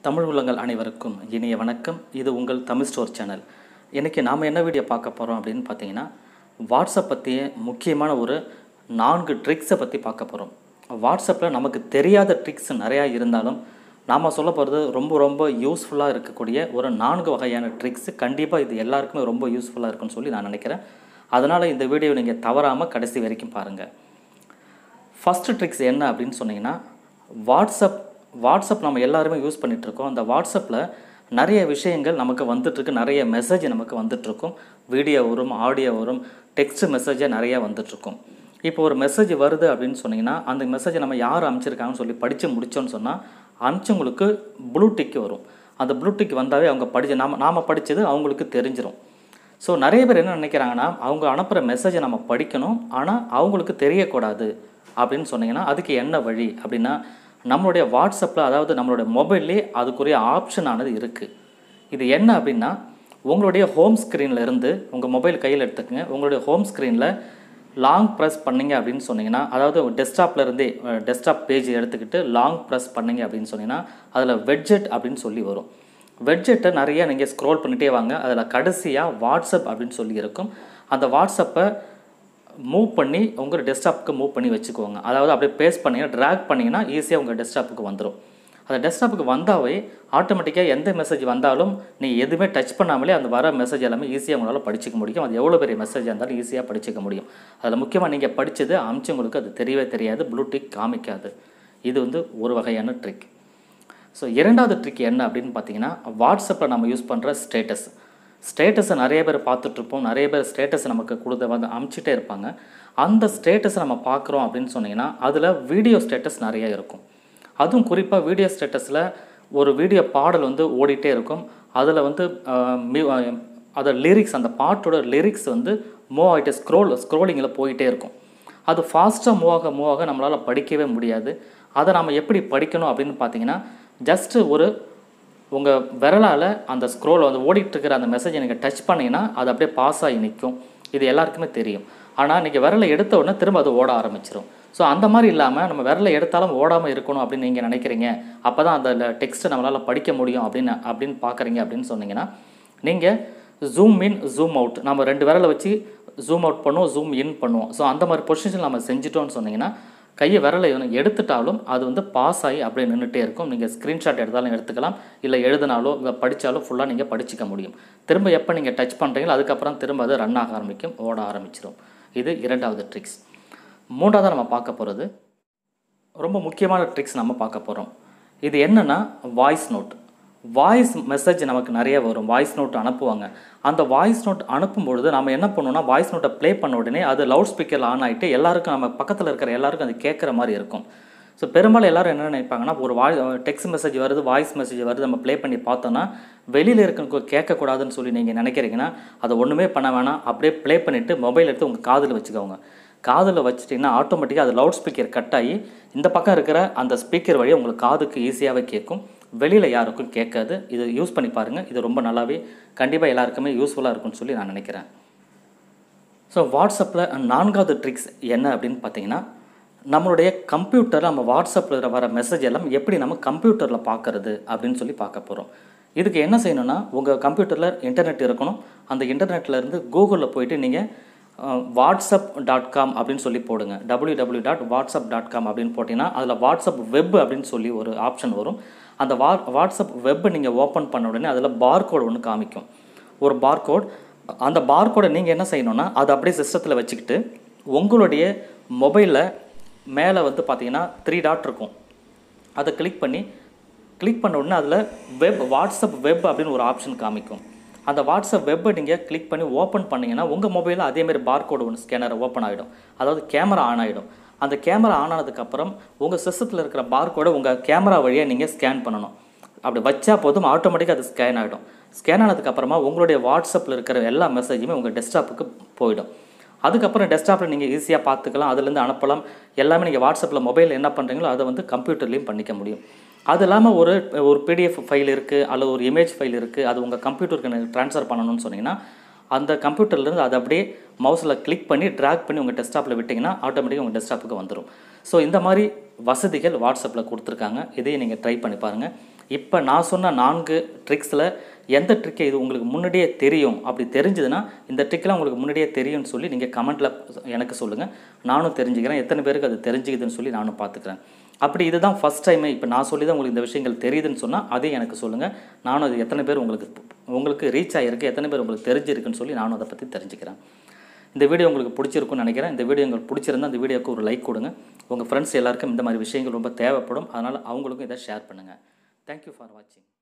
தமிழ் உள்ளங்கள் அனைவருக்கும் இனிய வணக்கம் இது உங்கள் தமிழ் ஸ்டோர் சேனல் இன்றைக்கி நாம் என்ன வீடியோ பார்க்க போகிறோம் அப்படின்னு பார்த்தீங்கன்னா வாட்ஸ்அப் பற்றிய முக்கியமான ஒரு நான்கு ட்ரிக்ஸை பற்றி பார்க்க போகிறோம் வாட்ஸ்அப்பில் நமக்கு தெரியாத ட்ரிக்ஸ் நிறையா இருந்தாலும் நாம் சொல்ல போகிறது ரொம்ப ரொம்ப யூஸ்ஃபுல்லாக இருக்கக்கூடிய ஒரு நான்கு வகையான ட்ரிக்ஸ் கண்டிப்பாக இது எல்லாருக்குமே ரொம்ப யூஸ்ஃபுல்லாக இருக்குன்னு சொல்லி நான் நினைக்கிறேன் அதனால் இந்த வீடியோ நீங்கள் தவறாமல் கடைசி வரைக்கும் பாருங்கள் ஃபஸ்ட்டு ட்ரிக்ஸ் என்ன அப்படின்னு சொன்னீங்கன்னா வாட்ஸ்அப் வாட்ஸ்அப் நம்ம எல்லாருமே யூஸ் பண்ணிகிட்ருக்கோம் அந்த வாட்ஸ்அப்பில் நிறைய விஷயங்கள் நமக்கு வந்துட்டுருக்கு நிறைய மெசேஜ் நமக்கு வந்துட்டுருக்கும் வீடியோ வரும் ஆடியோ வரும் டெக்ஸ்ட் மெசேஜே நிறையா வந்துட்டுருக்கும் இப்போ ஒரு மெசேஜ் வருது அப்படின்னு சொன்னீங்கன்னா அந்த மெசேஜை நம்ம யார் அனுப்பிச்சிருக்காங்கன்னு சொல்லி படித்து முடித்தோன்னு சொன்னால் அனுப்பிச்சவங்களுக்கு ப்ளூ டிக் வரும் அந்த ப்ளூ டிக் வந்தாவே அவங்க படித்த நாம் நாம் படித்தது அவங்களுக்கு தெரிஞ்சிடும் ஸோ நிறைய பேர் என்ன நினைக்கிறாங்கன்னா அவங்க அனுப்புகிற மெசேஜை நம்ம படிக்கணும் ஆனால் அவங்களுக்கு தெரியக்கூடாது அப்படின்னு சொன்னீங்கன்னா அதுக்கு என்ன வழி அப்படின்னா நம்மளுடைய வாட்ஸ்அப்பில் அதாவது நம்மளுடைய மொபைல்லே அதுக்குரிய ஆப்ஷன் ஆனது இருக்குது இது என்ன அப்படின்னா உங்களுடைய ஹோம் ஸ்க்ரீனில் இருந்து உங்கள் மொபைல் கையில் எடுத்துக்கங்க உங்களுடைய ஹோம் ஸ்க்ரீனில் லாங் ப்ரெஸ் பண்ணீங்க அப்படின்னு சொன்னீங்கன்னா அதாவது டெஸ்க்டாப்பில் இருந்தே டெஸ்க்டாப் பேஜ் எடுத்துக்கிட்டு லாங் ப்ரெஸ் பண்ணீங்க அப்படின்னு சொன்னீங்கன்னா அதில் வெட்ஜெட் அப்படின்னு சொல்லி வரும் வெட்ஜெட்டை நிறைய நீங்கள் ஸ்க்ரோல் பண்ணிகிட்டே வாங்க அதில் கடைசியாக வாட்ஸ்அப் அப்படின்னு சொல்லி இருக்கும் அந்த வாட்ஸ்அப்பை மூவ் பண்ணி உங்கள் டெஸ்க்டாப்புக்கு மூவ் பண்ணி வச்சுக்கோங்க அதாவது அப்படியே பேஸ்ட் பண்ணிங்கன்னா ட்ராக் பண்ணிங்கன்னா ஈஸியாக உங்கள் டெஸ்க்டாப்புக்கு வந்துடும் அந்த டெஸ்க்டாப்புக்கு வந்தாவே ஆட்டோமேட்டிக்காக எந்த மெசேஜ் வந்தாலும் நீங்கள் எதுவுமே டச் பண்ணாமலே அந்த வர மெசேஜ் எல்லாமே ஈஸியாக உங்களால் படிச்சிக்க முடியும் அது எவ்வளோ பெரிய மெசேஜ் இருந்தாலும் ஈஸியாக படிச்சிக்க முடியும் அதில் முக்கியமாக நீங்கள் படித்தது அமிச்சவங்களுக்கு அது தெரியவே தெரியாது ப்ளூடிக் காமிக்காது இது வந்து ஒரு வகையான ட்ரிக் ஸோ இரண்டாவது ட்ரிக் என்ன அப்படின்னு பார்த்தீங்கன்னா வாட்ஸ்அப்பில் நம்ம யூஸ் பண்ணுற ஸ்டேட்டஸ் ஸ்டேட்டஸை நிறைய பேர் பார்த்துட்ருப்போம் நிறைய பேர் ஸ்டேட்டஸ் நமக்கு கொடுத்த வந்து அமுச்சிட்டே இருப்பாங்க அந்த ஸ்டேட்டஸை நம்ம பார்க்குறோம் அப்படின்னு சொன்னீங்கன்னா அதில் வீடியோ ஸ்டேட்டஸ் நிறைய இருக்கும் அதுவும் குறிப்பாக வீடியோ ஸ்டேட்டஸில் ஒரு வீடியோ பாடல் வந்து ஓடிட்டே இருக்கும் அதில் வந்து அதை லிரிக்ஸ் அந்த பாட்டோட லிரிக்ஸ் வந்து மூவ் ஆகிட்டு ஸ்க்ரோல் ஸ்க்ரோலிங்கில் போயிட்டே இருக்கும் அது ஃபாஸ்ட்டாக மூவ் ஆக மூவ் ஆக நம்மளால் படிக்கவே முடியாது அதை நம்ம எப்படி படிக்கணும் அப்படின்னு பார்த்தீங்கன்னா ஜஸ்ட்டு ஒரு உங்கள் விரலால் அந்த ஸ்க்ரோல் வந்து ஓடிட்டுருக்கிற அந்த மெசேஜை நீங்கள் டச் பண்ணிங்கன்னா அது அப்படியே பாஸ் ஆகி நிற்கும் இது எல்லாருக்குமே தெரியும் ஆனால் நீங்கள் விரலை எடுத்த உடனே திரும்ப அது ஓட ஆரம்பிச்சிடும் ஸோ அந்த மாதிரி இல்லாமல் நம்ம விரலை எடுத்தாலும் ஓடாமல் இருக்கணும் அப்படின்னு நீங்கள் நினைக்கிறீங்க அப்போ தான் அந்த டெக்ஸ்ட்டை நம்மளால் படிக்க முடியும் அப்படின்னு அப்படின்னு பார்க்குறீங்க அப்படின்னு சொன்னீங்கன்னா நீங்கள் ஜூம் இன் ஜூம் அவுட் நம்ம ரெண்டு விரலை வச்சு ஜூம் அவுட் பண்ணுவோம் ஜூம் இன் பண்ணுவோம் ஸோ அந்த மாதிரி பொசிஷன் நம்ம செஞ்சிட்டோம்னு சொன்னீங்கன்னா கையை விரலை எடுத்துட்டாலும் அது வந்து பாஸ் ஆகி அப்படியே நின்றுட்டே இருக்கும் நீங்கள் ஸ்க்ரீன்ஷாட் எடுத்தாலும் எடுத்துக்கலாம் இல்லை எழுதினாலோ இல்லை படித்தாலோ ஃபுல்லாக நீங்கள் படிச்சிக்க முடியும் திரும்ப எப்போ நீங்கள் டச் பண்ணுறீங்களோ அதுக்கப்புறம் திரும்ப அது ரன் ஆக ஆரம்பிக்கும் ஓட ஆரம்பிச்சிடும் இது இரண்டாவது ட்ரிக்ஸ் மூன்றாவது நம்ம பார்க்க போகிறது ரொம்ப முக்கியமான ட்ரிக்ஸ் நம்ம பார்க்க போகிறோம் இது என்னென்னா வாய்ஸ் நோட் வாய்ஸ் மெசேஜ் நமக்கு நிறைய வரும் வாய்ஸ் நோட் அனுப்புவாங்க அந்த வாய்ஸ் நோட் அனுப்பும் பொழுது நம்ம என்ன பண்ணுவோம்னா வாய்ஸ் நோட்டை ப்ளே பண்ண உடனே அது லவுட் ஸ்பீக்கரில் ஆன் ஆகிட்டு எல்லாருக்கும் நம்ம பக்கத்தில் இருக்கிற எல்லாருக்கும் அது கேட்குற மாதிரி இருக்கும் ஸோ பெரும்பாலும் எல்லோரும் என்ன நினைப்பாங்கன்னா ஒரு வாய் டெக்ஸ்ட் மெசேஜ் வருது வாய்ஸ் மெசேஜ் வருது நம்ம ப்ளே பண்ணி பார்த்தோன்னா வெளியில் இருக்க கேட்கக்கூடாதுன்னு சொல்லி நீங்கள் நினைக்கிறீங்கன்னா அதை ஒன்றுமே பண்ண வேணாம் அப்படியே ப்ளே பண்ணிவிட்டு மொபைல் எடுத்து உங்கள் காதில் வச்சுக்கோங்க காதில் வச்சுட்டிங்கன்னா ஆட்டோமேட்டிக்காக அது லவுட் ஸ்பீக்கர் கட் ஆகி இந்த பக்கம் இருக்கிற அந்த ஸ்பீக்கர் வழியாக உங்களுக்கு காதுக்கு ஈஸியாகவே கேட்கும் வெளியில் யாருக்கும் கேட்காது இது யூஸ் பண்ணி பாருங்கள் இது ரொம்ப நல்லாவே கண்டிப்பாக எல்லாருக்குமே யூஸ்ஃபுல்லாக இருக்கும்னு சொல்லி நான் நினைக்கிறேன் ஸோ வாட்ஸ்அப்பில் நான்காவது ட்ரிக்ஸ் என்ன அப்படின்னு பார்த்தீங்கன்னா நம்மளுடைய கம்ப்யூட்டரில் நம்ம வாட்ஸ்அப்பில் வர மெசேஜ் எல்லாம் எப்படி நம்ம கம்ப்யூட்டரில் பார்க்குறது அப்படின்னு சொல்லி பார்க்க போகிறோம் இதுக்கு என்ன செய்யணும்னா உங்கள் கம்ப்யூட்டரில் இன்டர்நெட் இருக்கணும் அந்த இன்டர்நெட்டில் இருந்து கூகுளில் போயிட்டு நீங்கள் வாட்ஸ்அப் டாட் காம் அப்படின்னு சொல்லி போடுங்க W W dot WhatsApp dot com அப்படின்னு போட்டிங்கன்னா அதில் வாட்ஸ்அப் வெப் அப்படின்னு சொல்லி ஒரு ஆப்ஷன் வரும் அந்த வா வாட்ஸ்அப் வெப்பை நீங்கள் ஓப்பன் பண்ண உடனே அதில் பார்கோடு ஒன்று காமிக்கும் ஒரு பார்கோட் அந்த பார்கோடை நீங்கள் என்ன செய்யணும்னா அதை அப்படியே சிஸ்டத்தில் வச்சுக்கிட்டு உங்களுடைய மொபைலில் மேலே வந்து பார்த்தீங்கன்னா த்ரீ டாட் இருக்கும் அதை கிளிக் பண்ணி கிளிக் பண்ண உடனே அதில் வெப் வாட்ஸ்அப் வெப் அப்படின்னு ஒரு ஆப்ஷன் காமிக்கும் அந்த வாட்ஸ்அப் வெப்பை நீங்கள் கிளிக் பண்ணி ஓப்பன் பண்ணிங்கன்னா உங்கள் மொபைலில் அதேமாதிரி பார்கோடு ஒன்று ஸ்கேனர் ஓப்பன் ஆகிடும் அதாவது கேமரா ஆன் ஆகிடும் அந்த கேமரா ஆன் ஆனதுக்கப்புறம் உங்கள் சிஸ்டத்தில் இருக்கிற பார்கோடை உங்கள் கேமரா வழியாக நீங்கள் ஸ்கேன் பண்ணணும் அப்படி வச்சா போதும் ஆட்டோமேட்டிக்காக அது ஸ்கேன் ஆகிடும் ஸ்கேன் ஆனதுக்கப்புறமா உங்களுடைய வாட்ஸ்அப்பில் இருக்கிற எல்லா மெசேஜுமே உங்கள் டெஸ்க்டாப்புக்கு போயிடும் அதுக்கப்புறம் டெஸ்க்டாப்பில் நீங்கள் ஈஸியாக பார்த்துக்கலாம் அதுலேருந்து அனுப்பலாம் எல்லாமே நீங்கள் வாட்ஸ்அப்பில் மொபைல் என்ன பண்ணுறீங்களோ அதை வந்து கம்ப்யூட்டர்லேயும் பண்ணிக்க முடியும் அது இல்லாமல் ஒரு ஒரு பிடிஎஃப் ஃபைல் இருக்குது அல்லது ஒரு இமேஜ் ஃபைல் இருக்குது அது உங்கள் கம்ப்யூட்டருக்கு எனக்கு ட்ரான்ஸ்ஃபர் பண்ணணும்னு சொன்னீங்கன்னா அந்த கம்ப்யூட்டர்லேருந்து அதை அப்படியே மவுஸில் கிளிக் பண்ணி ட்ராக் பண்ணி உங்கள் டெஸ்க்டாப்பில் விட்டிங்கன்னா ஆட்டோமேட்டிக்காக உங்கள் டெஸ்க்டாப்புக்கு வந்துடும் ஸோ இந்த மாதிரி வசதிகள் வாட்ஸ்அப்பில் கொடுத்துருக்காங்க இதையும் நீங்கள் ட்ரை பண்ணி பாருங்கள் இப்போ நான் சொன்ன நான்கு ட்ரிக்ஸில் எந்த ட்ரிக்கை இது உங்களுக்கு முன்னாடியே தெரியும் அப்படி தெரிஞ்சதுன்னா இந்த ட்ரிக்கெலாம் உங்களுக்கு முன்னாடியே தெரியும்னு சொல்லி நீங்கள் கமெண்ட்டில் எனக்கு சொல்லுங்கள் நானும் தெரிஞ்சுக்கிறேன் எத்தனை பேருக்கு அது தெரிஞ்சுக்குதுன்னு சொல்லி நானும் பார்த்துக்கிறேன் அப்படி இதுதான் ஃபஸ்ட் டைமே இப்போ நான் சொல்லி தான் உங்களுக்கு இந்த விஷயங்கள் தெரியுதுன்னு சொன்னால் அதையும் எனக்கு சொல்லுங்கள் நானும் அது எத்தனை பேர் உங்களுக்கு உங்களுக்கு ரீச் ஆகிருக்கு எத்தனை பேர் உங்களுக்கு தெரிஞ்சிருக்குன்னு சொல்லி நானும் அதை பற்றி தெரிஞ்சுக்கிறேன் இந்த வீடியோ உங்களுக்கு பிடிச்சிருக்கும்னு நினைக்கிறேன் இந்த வீடியோ உங்களுக்கு பிடிச்சிருந்தா இந்த வீடியோக்கு ஒரு லைக் கொடுங்க உங்கள் ஃப்ரெண்ட்ஸ் எல்லாருக்கும் இந்த மாதிரி விஷயங்கள் ரொம்ப தேவைப்படும் அதனால் அவங்களுக்கும் இதை ஷேர் பண்ணுங்கள் தேங்க்யூ ஃபார் வாட்சிங்